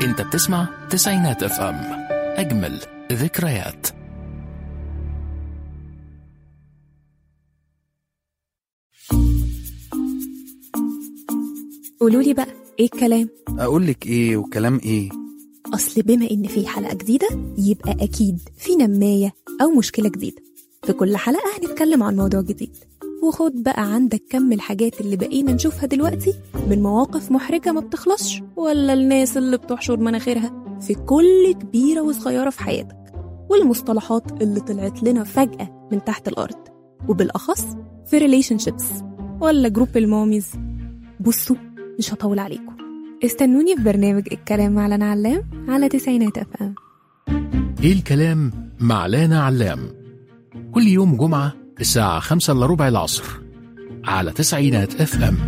انت بتسمع تسعينات اف ام اجمل ذكريات قولوا لي بقى ايه الكلام اقول لك ايه وكلام ايه اصل بما ان في حلقه جديده يبقى اكيد في نمايه او مشكله جديده في كل حلقه هنتكلم عن موضوع جديد وخد بقى عندك كم الحاجات اللي بقينا نشوفها دلوقتي من مواقف محرجه ما بتخلصش ولا الناس اللي بتحشر مناخيرها في كل كبيره وصغيره في حياتك والمصطلحات اللي طلعت لنا فجاه من تحت الارض وبالاخص في ريليشن شيبس ولا جروب الماميز بصوا مش هطول عليكم استنوني في برنامج الكلام مع لنا علام على تسعينات اف ام ايه الكلام مع لانا علام كل يوم جمعة الساعة خمسة إلا ربع العصر على تسعينات اف ام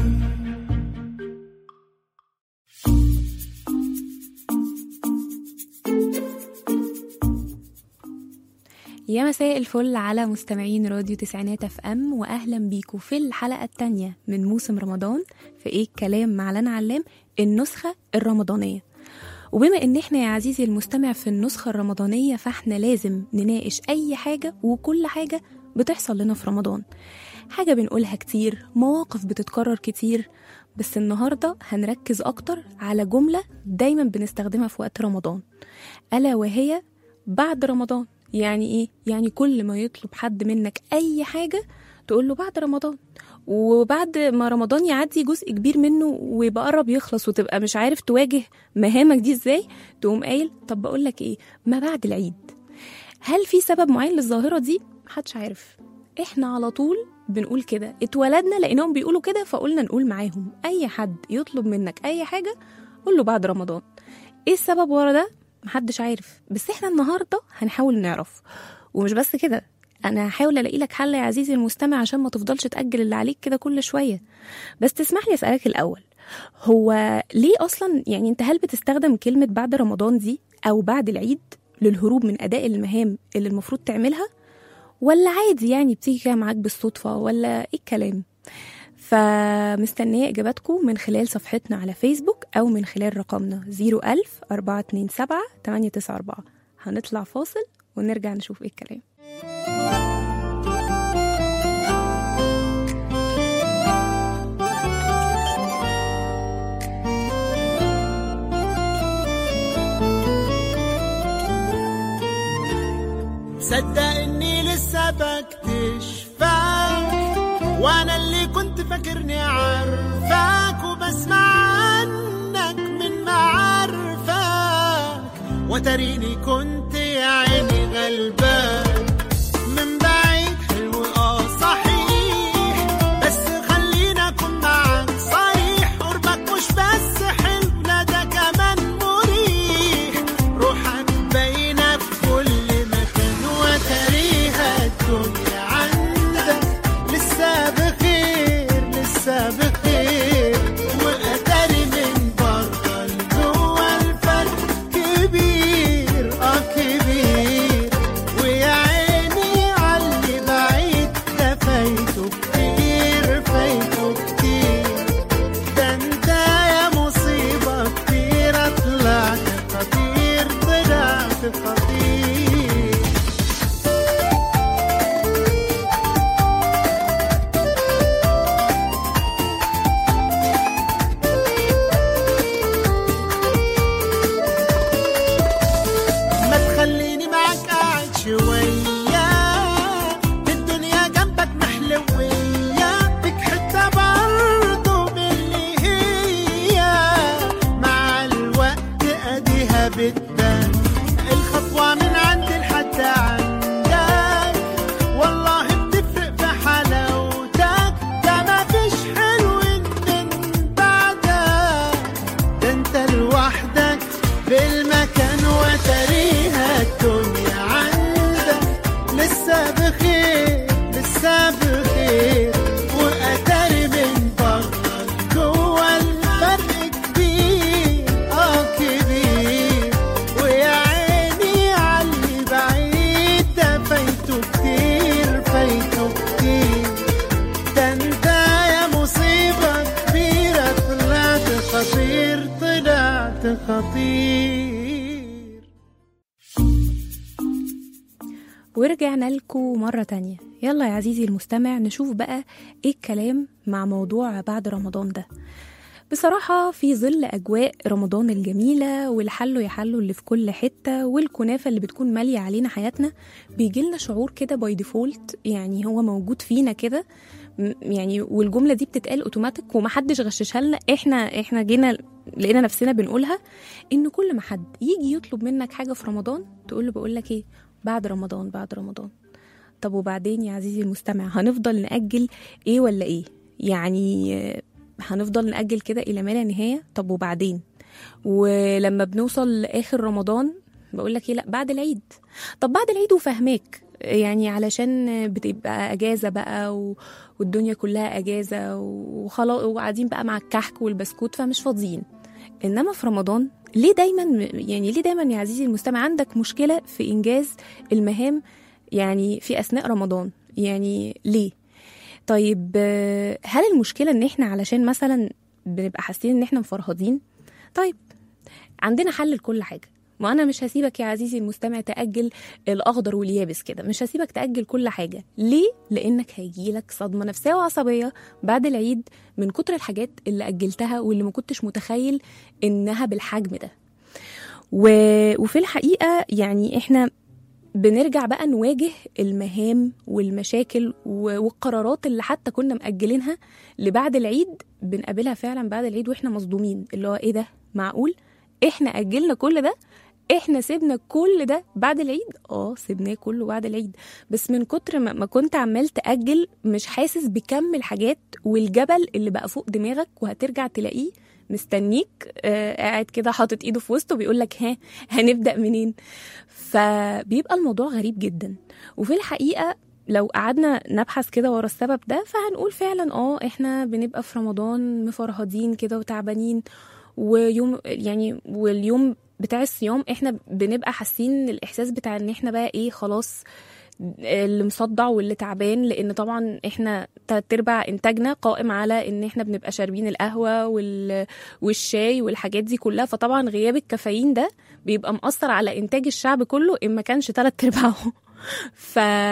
يا مساء الفل على مستمعين راديو تسعينات اف ام واهلا بيكم في الحلقه الثانيه من موسم رمضان في ايه الكلام مع لنا علام النسخه الرمضانيه وبما ان احنا يا عزيزي المستمع في النسخه الرمضانيه فاحنا لازم نناقش اي حاجه وكل حاجه بتحصل لنا في رمضان حاجه بنقولها كتير مواقف بتتكرر كتير بس النهارده هنركز اكتر على جمله دايما بنستخدمها في وقت رمضان الا وهي بعد رمضان يعني ايه يعني كل ما يطلب حد منك اي حاجه تقول له بعد رمضان وبعد ما رمضان يعدي جزء كبير منه ويبقى قرب يخلص وتبقى مش عارف تواجه مهامك دي ازاي تقوم قايل طب بقول لك ايه ما بعد العيد هل في سبب معين للظاهره دي محدش عارف احنا على طول بنقول كده اتولدنا لقيناهم بيقولوا كده فقلنا نقول معاهم اي حد يطلب منك اي حاجه قول له بعد رمضان ايه السبب ورا ده محدش عارف بس احنا النهارده هنحاول نعرف ومش بس كده انا هحاول الاقي لك حل يا عزيزي المستمع عشان ما تفضلش تاجل اللي عليك كده كل شويه بس تسمح لي اسالك الاول هو ليه اصلا يعني انت هل بتستخدم كلمه بعد رمضان دي او بعد العيد للهروب من اداء المهام اللي المفروض تعملها ولا عادي يعني بتيجي كده معاك بالصدفه ولا ايه الكلام فمستنية إجاباتكم من خلال صفحتنا على فيسبوك أو من خلال رقمنا 01000 427 894 هنطلع فاصل ونرجع نشوف إيه الكلام صدق اني لسه بكتشفك وانا اللي كنت فاكرني عارفاك وبسمع عنك من معارفك وتريني كنت يا عيني غلبان من بعيد حلو اه صحيح بس خلينا اكون معاك صريح قربك مش بس حلو لا ده كمان مريح روحك باينه في كل مكان وتريها الدنيا عندك لسه بخير لسه بخير وقدري من بره لجوه الفرق كبير اه كبير خطير ورجعنا لكم مرة تانية يلا يا عزيزي المستمع نشوف بقى ايه الكلام مع موضوع بعد رمضان ده بصراحة في ظل أجواء رمضان الجميلة والحلو يحلو اللي في كل حتة والكنافة اللي بتكون مالية علينا حياتنا بيجيلنا شعور كده باي ديفولت يعني هو موجود فينا كده م- يعني والجملة دي بتتقال اوتوماتيك ومحدش غششها لنا احنا احنا جينا لقينا نفسنا بنقولها ان كل ما حد يجي يطلب منك حاجة في رمضان تقول له بقول لك ايه بعد رمضان بعد رمضان طب وبعدين يا عزيزي المستمع هنفضل نأجل ايه ولا ايه يعني آه، هنفضل نأجل كده إلى ما لا نهاية طب وبعدين ولما بنوصل لآخر رمضان بقول لك ايه لا بعد العيد طب بعد العيد وفهماك يعني علشان بتبقى اجازه بقى و... والدنيا كلها اجازه وخلاص وقاعدين بقى مع الكحك والبسكوت فمش فاضيين انما في رمضان ليه دايما يعني ليه دايما يا عزيزي المستمع عندك مشكله في انجاز المهام يعني في اثناء رمضان يعني ليه طيب آه، هل المشكله ان احنا علشان مثلا بنبقى حاسين ان احنا مفرهدين طيب عندنا حل لكل حاجه ما انا مش هسيبك يا عزيزي المستمع تاجل الاخضر واليابس كده مش هسيبك تاجل كل حاجه ليه لانك هيجيلك صدمه نفسيه وعصبيه بعد العيد من كتر الحاجات اللي اجلتها واللي ما كنتش متخيل انها بالحجم ده و... وفي الحقيقه يعني احنا بنرجع بقى نواجه المهام والمشاكل و- والقرارات اللي حتى كنا مأجلينها لبعد العيد بنقابلها فعلا بعد العيد واحنا مصدومين اللي هو ايه ده معقول احنا أجلنا كل ده احنا سيبنا كل ده بعد العيد اه سيبناه كله بعد العيد بس من كتر ما ما كنت عمال تأجل مش حاسس بكم الحاجات والجبل اللي بقى فوق دماغك وهترجع تلاقيه مستنيك آه قاعد كده حاطط ايده في وسطه بيقول لك ها هنبدأ منين فبيبقى الموضوع غريب جدا وفي الحقيقة لو قعدنا نبحث كده ورا السبب ده فهنقول فعلا اه احنا بنبقى في رمضان مفرهدين كده وتعبانين ويوم يعني واليوم بتاع الصيام احنا بنبقى حاسين الاحساس بتاع ان احنا بقى ايه خلاص اللي مصدع واللي تعبان لان طبعا احنا تلات ارباع انتاجنا قائم على ان احنا بنبقى شاربين القهوه وال... والشاي والحاجات دي كلها فطبعا غياب الكافيين ده بيبقى مأثر على انتاج الشعب كله ان ما كانش تلات ارباعه ف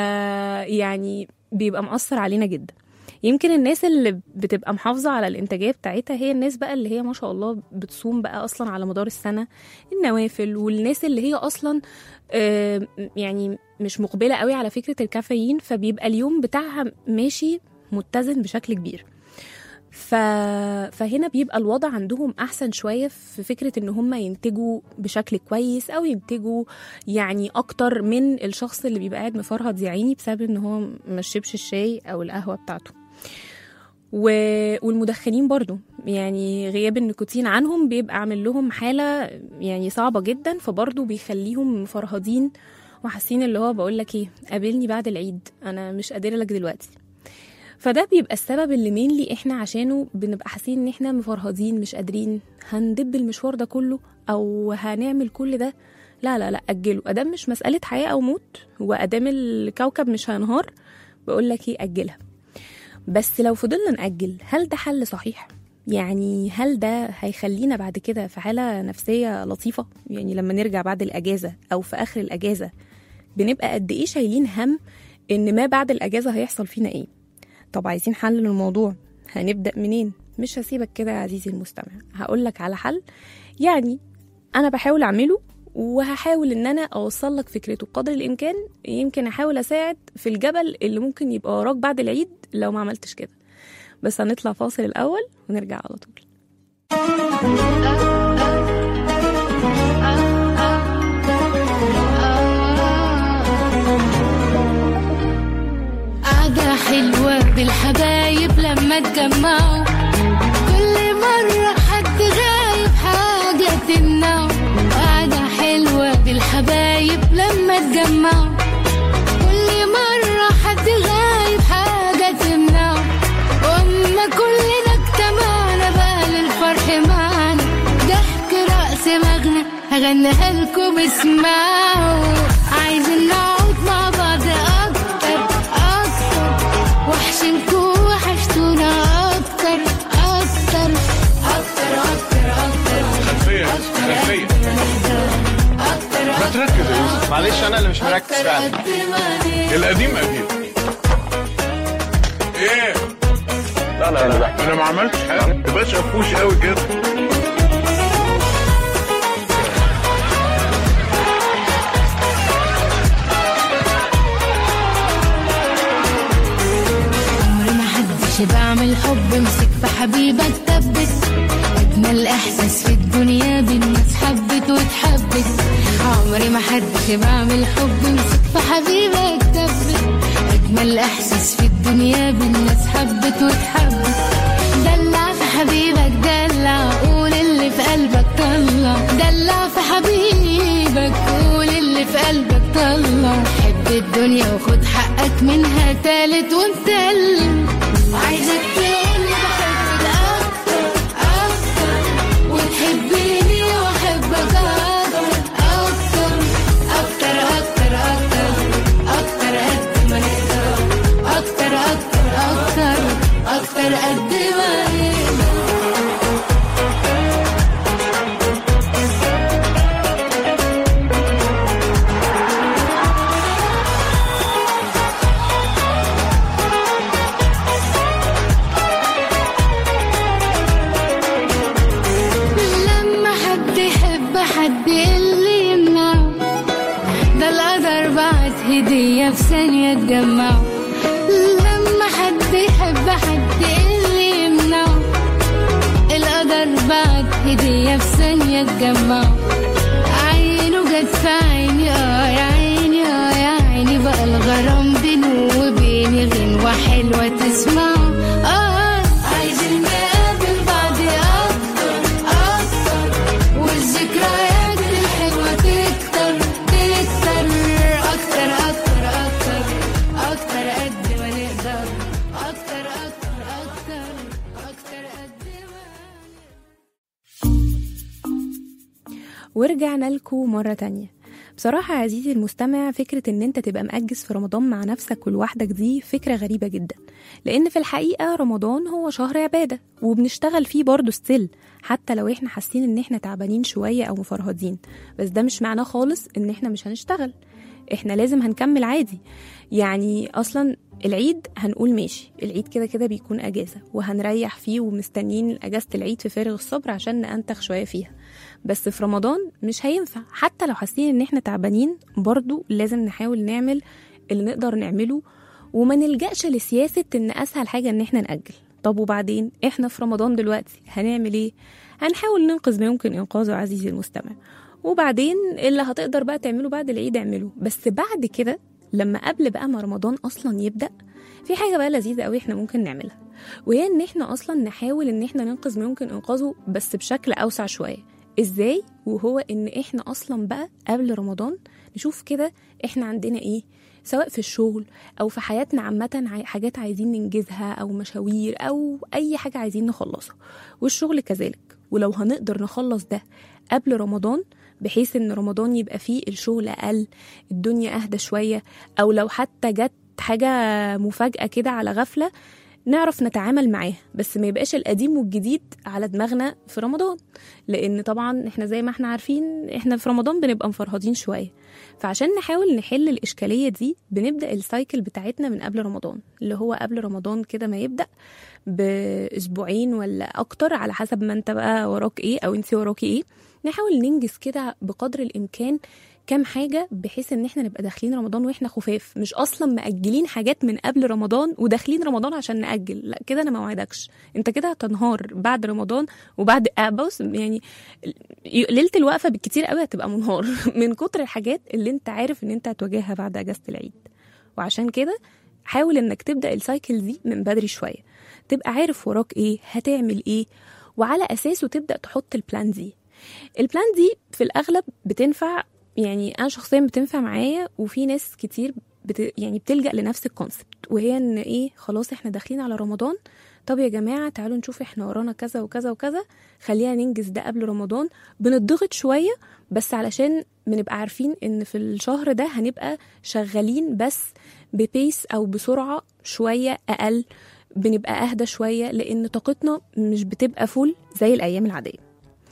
يعني بيبقى مأثر علينا جدا يمكن الناس اللي بتبقى محافظة على الإنتاجية بتاعتها هي الناس بقى اللي هي ما شاء الله بتصوم بقى أصلا على مدار السنة النوافل والناس اللي هي أصلا آه، يعني مش مقبلة قوي على فكرة الكافيين فبيبقى اليوم بتاعها ماشي متزن بشكل كبير ف... فهنا بيبقى الوضع عندهم احسن شويه في فكره ان هم ينتجوا بشكل كويس او ينتجوا يعني اكتر من الشخص اللي بيبقى قاعد مفرهد يا عيني بسبب ان هو ما شربش الشاي او القهوه بتاعته و... والمدخنين برضو يعني غياب النيكوتين عنهم بيبقى عامل لهم حالة يعني صعبة جدا فبرضو بيخليهم مفرهدين وحاسين اللي هو بقول لك ايه قابلني بعد العيد انا مش قادرة لك دلوقتي فده بيبقى السبب اللي مينلي احنا عشانه بنبقى حاسين ان احنا مفرهدين مش قادرين هندب المشوار ده كله او هنعمل كل ده لا لا لا اجله ادام مش مسألة حياة او موت وادام الكوكب مش هينهار بقول لك ايه اجلها بس لو فضلنا نأجل هل ده حل صحيح؟ يعني هل ده هيخلينا بعد كده في حالة نفسية لطيفة؟ يعني لما نرجع بعد الأجازة أو في آخر الأجازة بنبقى قد إيه شايلين هم إن ما بعد الأجازة هيحصل فينا إيه؟ طب عايزين حل للموضوع هنبدأ منين؟ مش هسيبك كده يا عزيزي المستمع هقولك على حل يعني أنا بحاول أعمله وهحاول ان انا اوصل لك فكرته قدر الامكان يمكن احاول اساعد في الجبل اللي ممكن يبقى وراك بعد العيد لو ما عملتش كده بس هنطلع فاصل الاول ونرجع على طول قعدة حلوة بالحبايب لما اتجمعوا كل مرة حد غايب حاجة تمنعه قعدة حلوة بالحبايب لما اتجمعوا كل مرة حد غايب حاجة تمنعه وأما كلنا اجتمعنا بقى للفرح معانا ضحك رأس مغنى هغنيها لكم اسمعوا عايزين نقعد مع بعض أكتر أكتر وحشنكوا وحشتونا أكتر أكتر أكتر أكتر أكتر معلش انا اللي مش مركز اكتر فعلا قد ما نقدر القديم قديم ايه لا لا لا انا ما عملتش حاجه تبقاش قفوش قوي كده عمري ما حدش بعمل حب مسك في حبيبك ثبت اجمل احساس في الدنيا بالناس حبت واتحبت عمري ما حدش بعمل حب مسك في حبيبك ثبت اجمل احساس في الدنيا بالناس حبت واتحبت دلع في حبيبك دلع قول اللي في قلبك طلع دلع في حبيبك قول اللي في قلبك طلع حب الدنيا وخد حقك منها تالت ومتلم عايزك تقول بحبك اكتر اكتر وتحبني واحبك اكتر اكتر اكتر اكتر اكتر اكتر قد ما نقدر اكتر اكتر اكتر اكتر قد ما نقدر لما حد يحب حد اللي يمنعه ده القدر بعت هدية في ثانية تجمعه لما حد يحب حد اللي يمنعه القدر بعت هدية في ثانية تجمعه عينه جت في عيني اه يا عيني اه يا عيني بقى الغرام بينه وبيني غنوة حلوة تسمعه اه عايزين نقابل بعض اكتر اكتر والذكريات الحلوة تكتر تكتر اكتر اكتر اكتر اكتر قد ما نقدر اكتر اكتر اكتر اكتر قد ما ورجعنا لكم مرة تانية بصراحة يا عزيزي المستمع فكرة ان انت تبقى مأجز في رمضان مع نفسك ولوحدك دي فكرة غريبة جدا لان في الحقيقة رمضان هو شهر عبادة وبنشتغل فيه برضه ستيل حتى لو احنا حاسين ان احنا تعبانين شوية او مفرهدين بس ده مش معناه خالص ان احنا مش هنشتغل احنا لازم هنكمل عادي يعني اصلا العيد هنقول ماشي العيد كده كده بيكون اجازة وهنريح فيه ومستنيين اجازة العيد في فارغ الصبر عشان نأنتخ شوية فيها بس في رمضان مش هينفع حتى لو حاسين ان احنا تعبانين برضو لازم نحاول نعمل اللي نقدر نعمله وما نلجأش لسياسة ان اسهل حاجة ان احنا نأجل طب وبعدين احنا في رمضان دلوقتي هنعمل ايه هنحاول ننقذ ما يمكن انقاذه عزيزي المستمع وبعدين اللي هتقدر بقى تعمله بعد العيد اعمله بس بعد كده لما قبل بقى ما رمضان اصلا يبدأ في حاجة بقى لذيذة قوي احنا ممكن نعملها وهي ان احنا اصلا نحاول ان احنا ننقذ ما يمكن انقاذه بس بشكل اوسع شوية ازاي وهو ان احنا اصلا بقى قبل رمضان نشوف كده احنا عندنا ايه سواء في الشغل او في حياتنا عامه عاي- حاجات عايزين ننجزها او مشاوير او اي حاجه عايزين نخلصها والشغل كذلك ولو هنقدر نخلص ده قبل رمضان بحيث ان رمضان يبقى فيه الشغل اقل الدنيا اهدى شويه او لو حتى جت حاجه مفاجاه كده على غفله نعرف نتعامل معاه بس ما يبقاش القديم والجديد على دماغنا في رمضان لان طبعا احنا زي ما احنا عارفين احنا في رمضان بنبقى مفرهدين شويه فعشان نحاول نحل الاشكاليه دي بنبدا السايكل بتاعتنا من قبل رمضان اللي هو قبل رمضان كده ما يبدا باسبوعين ولا اكتر على حسب ما انت بقى وراك ايه او انت وراكي ايه نحاول ننجز كده بقدر الامكان كام حاجة بحيث ان احنا نبقى داخلين رمضان واحنا خفاف مش اصلا مأجلين حاجات من قبل رمضان وداخلين رمضان عشان نأجل لا كده انا ما وعدكش انت كده هتنهار بعد رمضان وبعد آه بص يعني ليلة الوقفة بالكتير قوي هتبقى منهار من كتر الحاجات اللي انت عارف ان انت هتواجهها بعد اجازة العيد وعشان كده حاول انك تبدأ السايكل دي من بدري شوية تبقى عارف وراك ايه هتعمل ايه وعلى اساسه تبدأ تحط البلان دي البلان دي في الاغلب بتنفع يعني انا شخصيا بتنفع معايا وفي ناس كتير بت يعني بتلجأ لنفس الكونسبت وهي ان ايه خلاص احنا داخلين على رمضان طب يا جماعة تعالوا نشوف احنا ورانا كذا وكذا وكذا خلينا ننجز ده قبل رمضان بنضغط شوية بس علشان بنبقى عارفين ان في الشهر ده هنبقى شغالين بس ببيس او بسرعة شوية اقل بنبقى اهدى شوية لان طاقتنا مش بتبقى فول زي الايام العادية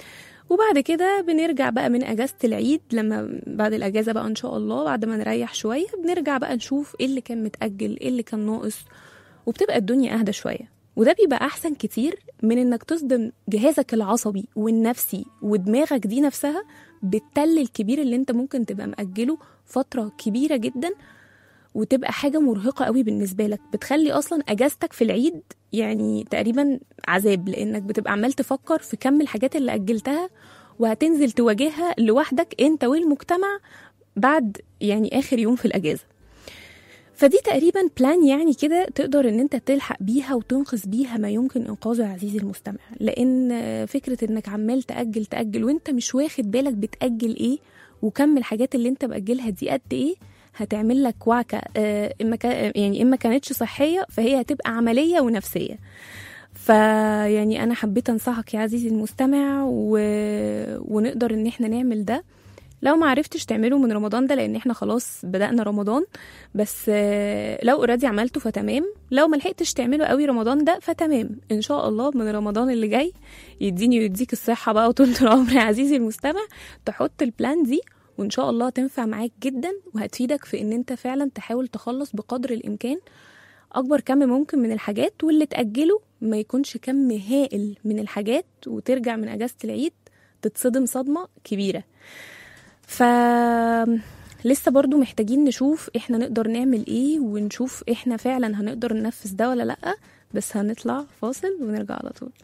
وبعد كده بنرجع بقى من اجازه العيد لما بعد الاجازه بقى ان شاء الله بعد ما نريح شويه بنرجع بقى نشوف ايه اللي كان متاجل ايه اللي كان ناقص وبتبقى الدنيا اهدى شويه وده بيبقى احسن كتير من انك تصدم جهازك العصبي والنفسي ودماغك دي نفسها بالتل الكبير اللي انت ممكن تبقى مأجله فتره كبيره جدا وتبقى حاجه مرهقه قوي بالنسبه لك بتخلي اصلا اجازتك في العيد يعني تقريبا عذاب لانك بتبقى عمال تفكر في كم الحاجات اللي اجلتها وهتنزل تواجهها لوحدك انت والمجتمع بعد يعني اخر يوم في الاجازه فدي تقريبا بلان يعني كده تقدر ان انت تلحق بيها وتنقذ بيها ما يمكن انقاذه عزيزي المستمع لان فكره انك عمال تاجل تاجل وانت مش واخد بالك بتاجل ايه وكم الحاجات اللي انت مأجلها دي قد ايه هتعمل لك وعكه آه، اما كا- يعني اما كانتش صحيه فهي هتبقى عمليه ونفسيه فيعني انا حبيت انصحك يا عزيزي المستمع و... ونقدر ان احنا نعمل ده لو ما عرفتش تعمله من رمضان ده لان احنا خلاص بدأنا رمضان بس آه، لو اوريدي عملته فتمام لو ما لحقتش تعمله قوي رمضان ده فتمام ان شاء الله من رمضان اللي جاي يديني ويديك الصحه بقى وطولة العمر يا عزيزي المستمع تحط البلان دي وان شاء الله تنفع معاك جدا وهتفيدك في ان انت فعلا تحاول تخلص بقدر الامكان اكبر كم ممكن من الحاجات واللي تاجله ما يكونش كم هائل من الحاجات وترجع من اجازه العيد تتصدم صدمه كبيره ف لسه برضو محتاجين نشوف احنا نقدر نعمل ايه ونشوف احنا فعلا هنقدر ننفذ ده ولا لا بس هنطلع فاصل ونرجع على طول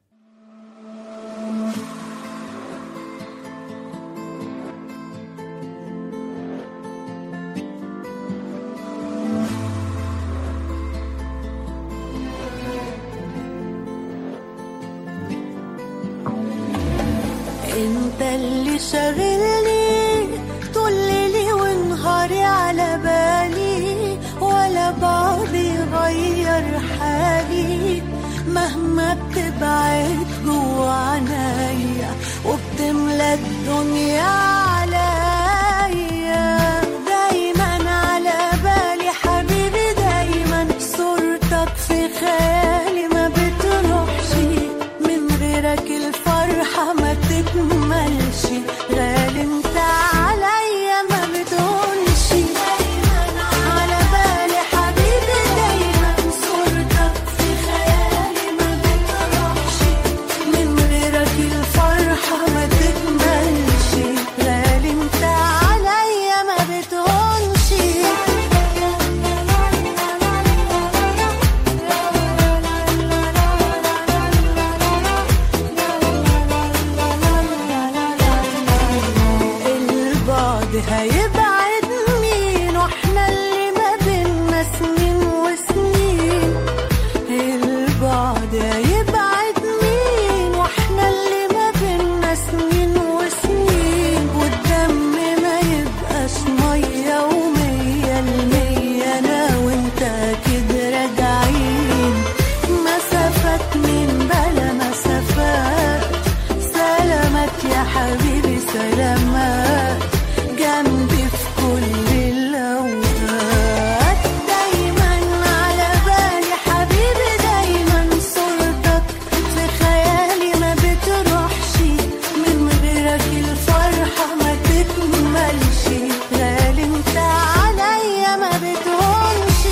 انت اللي شاغلني طول ليلي ونهاري على بالي ولا بعض يغير حالي مهما بتبعد جوا عنايا وبتملى الدنيا عليا دايما على بالي حبيبي دايما صورتك في خيالي ما بتروحش من غيرك الفرحة ما تكملش غالي انت عليا ما بتقولش على بالي حبيبي دايما صورتك في خيالي ما بتروحش من غيرك الفرحة ما تكملش غالي انت عليا ما بتقولش البعد هيبعد مين واحنا اللي ما بينا سنين وسنين البعد هيبعد مين واحنا اللي ما بينا سنين وسنين والدم ما يبقاش مية ومية المية انا وانت اكيد راجعين مسافات من بلا مسافات سلامات يا حبيبي سلامات جنبي في كل الأوقات دايما على بالي حبيبي دايما صورتك في خيالي ما بتروحش من غيرك الفرحة ما تكملش غالي انت عليا ما بتهونش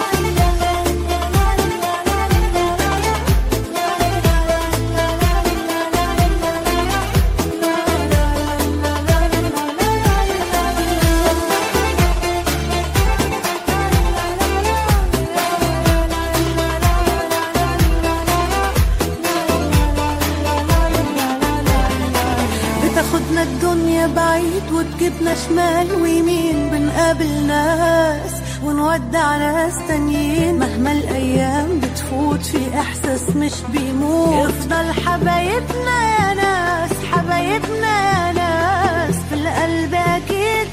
بتاخدنا الدنيا بعيد وتجيبنا شمال ويمين بنقابل ناس ونودع ناس تانيين مهما الايام بتفوت في احساس مش بيموت يفضل حبايبنا يا ناس حبايبنا يا ناس في القلب اكيد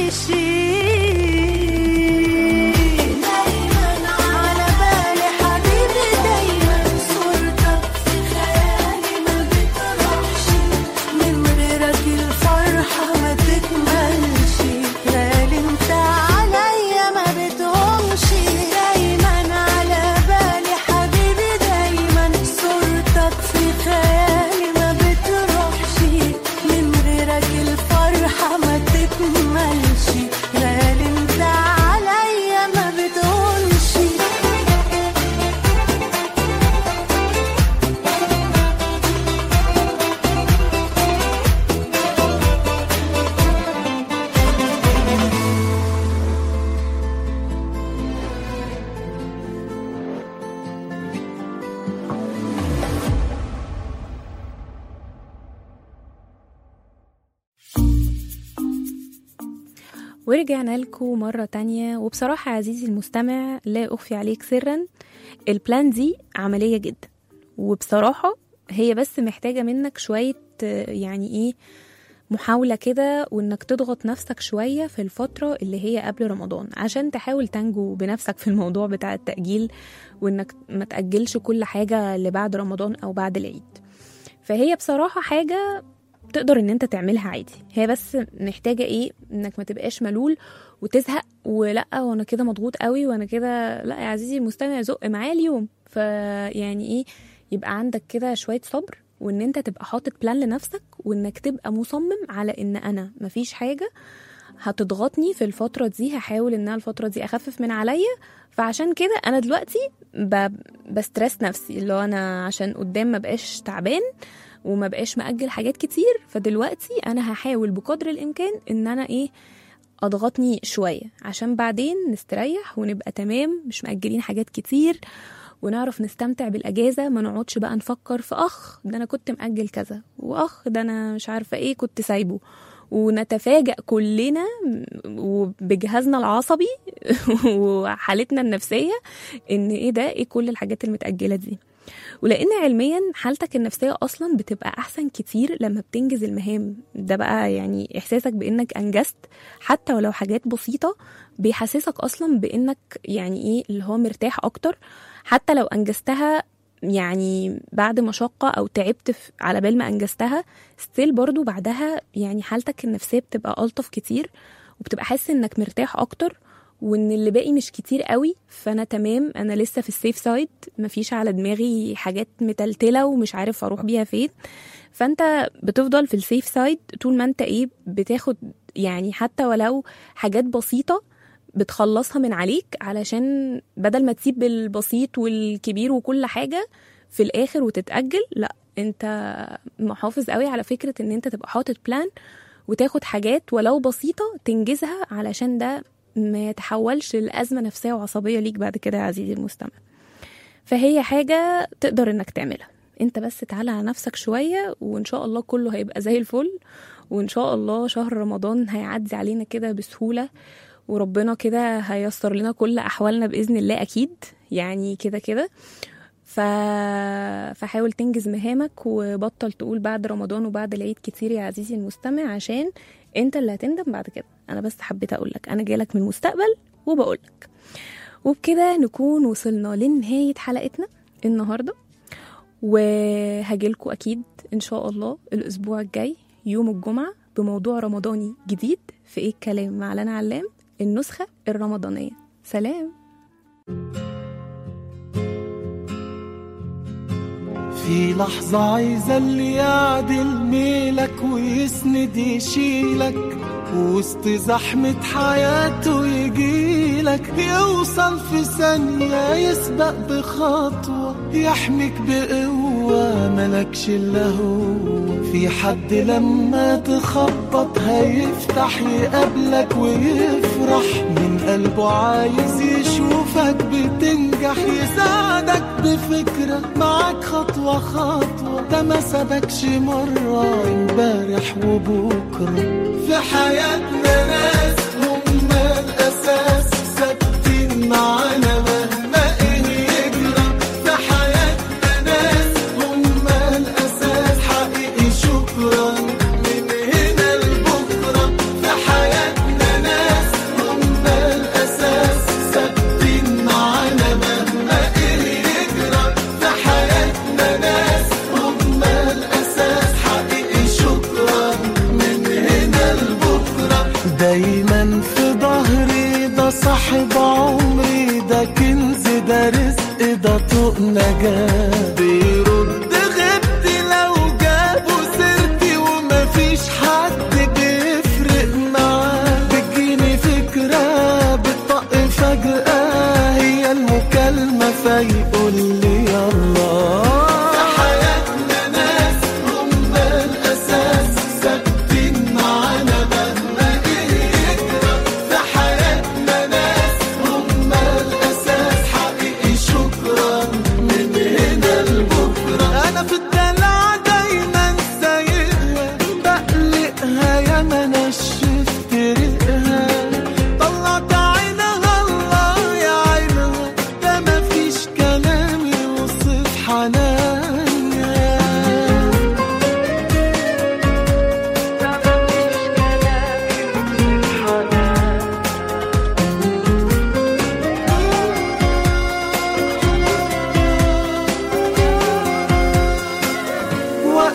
عايشين دايما على بالي حبيبي دايما صورتك في خيالي ما بتروحش من غيرك الفرحة ما تكملش غالي انت عليا ما بتهونش دايما على بالي حبيبي دايما صورتك في خيالي ما ورجعنا لكم مرة تانية وبصراحة عزيزي المستمع لا أخفي عليك سرا البلان دي عملية جدا وبصراحة هي بس محتاجة منك شوية آه، يعني إيه محاولة كده وإنك تضغط نفسك شوية في الفترة اللي هي قبل رمضان عشان تحاول تنجو بنفسك في الموضوع بتاع التأجيل وإنك ما تأجلش كل حاجة اللي بعد رمضان أو بعد العيد فهي بصراحة حاجة تقدر ان انت تعملها عادي هي بس محتاجه ايه انك ما تبقاش ملول وتزهق ولا وانا كده مضغوط قوي وانا كده لا يا عزيزي المستمع زق معايا اليوم فيعني ايه يبقى عندك كده شويه صبر وان انت تبقى حاطط بلان لنفسك وانك تبقى مصمم على ان انا مفيش حاجه هتضغطني في الفترة دي هحاول ان أنا الفترة دي اخفف من عليا فعشان كده انا دلوقتي ب... بسترس نفسي اللي هو انا عشان قدام ما بقاش تعبان وما بقاش مأجل حاجات كتير فدلوقتي انا هحاول بقدر الامكان ان انا ايه اضغطني شوية عشان بعدين نستريح ونبقى تمام مش مأجلين حاجات كتير ونعرف نستمتع بالأجازة ما نقعدش بقى نفكر في أخ ده أنا كنت مأجل كذا وأخ ده أنا مش عارفة إيه كنت سايبه ونتفاجأ كلنا وبجهازنا العصبي وحالتنا النفسية إن إيه ده إيه كل الحاجات المتأجلة دي ولان علميا حالتك النفسيه اصلا بتبقى احسن كتير لما بتنجز المهام ده بقى يعني احساسك بانك انجزت حتى ولو حاجات بسيطه بيحسسك اصلا بانك يعني ايه اللي هو مرتاح اكتر حتى لو انجزتها يعني بعد مشقة أو تعبت في- على بال ما أنجزتها ستيل برضو بعدها يعني حالتك النفسية بتبقى ألطف كتير وبتبقى حاسس إنك مرتاح أكتر وإن اللي باقي مش كتير قوي فأنا تمام أنا لسه في السيف سايد مفيش على دماغي حاجات متلتلة ومش عارف أروح بيها فين فأنت بتفضل في السيف سايد طول ما أنت إيه بتاخد يعني حتى ولو حاجات بسيطة بتخلصها من عليك علشان بدل ما تسيب البسيط والكبير وكل حاجة في الآخر وتتأجل لا انت محافظ قوي على فكرة ان انت تبقى حاطط بلان وتاخد حاجات ولو بسيطة تنجزها علشان ده ما يتحولش لأزمة نفسية وعصبية ليك بعد كده يا عزيزي المستمع فهي حاجة تقدر انك تعملها انت بس تعالى على نفسك شوية وان شاء الله كله هيبقى زي الفل وان شاء الله شهر رمضان هيعدي علينا كده بسهولة وربنا كده هيسر لنا كل احوالنا باذن الله اكيد يعني كده كده ف... فحاول تنجز مهامك وبطل تقول بعد رمضان وبعد العيد كتير يا عزيزي المستمع عشان انت اللي هتندم بعد كده انا بس حبيت اقول لك انا جايلك من المستقبل وبقول لك وبكده نكون وصلنا لنهايه حلقتنا النهارده وهجيلكوا اكيد ان شاء الله الاسبوع الجاي يوم الجمعه بموضوع رمضاني جديد في ايه الكلام مع لنا علام النسخه الرمضانيه سلام في لحظة عايزة اللي يعدل ميلك ويسند يشيلك وسط زحمة حياته يجيلك يوصل في ثانية يسبق بخطوة يحميك بقوة ملكش إلا هو في حد لما تخبط هيفتح يقابلك ويفرح من قلبه عايز يشوفك بتنجح يساعدك بفكرة معاك خطوة خطوة ده ما سابكش مرة امبارح وبكرة في حياتنا ناس هم الأساس ثابتين معانا مهما إيه يجرى في حياتنا ناس هم الأساس حقيقي شكرا من هنا لبكرة في حياتنا ناس هم الأساس ثابتين معانا مهما إيه يجرى في حياتنا ناس هم الأساس حقيقي شكرا من هنا لبكرة دايما في ظهري ده صاحب عمري ده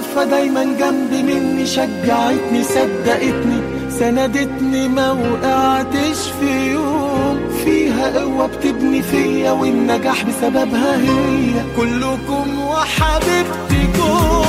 واقفة دايما جنبي مني شجعتني صدقتني سندتني ما وقعتش في يوم فيها قوة بتبني فيا والنجاح بسببها هي كلكم وحبيبتكم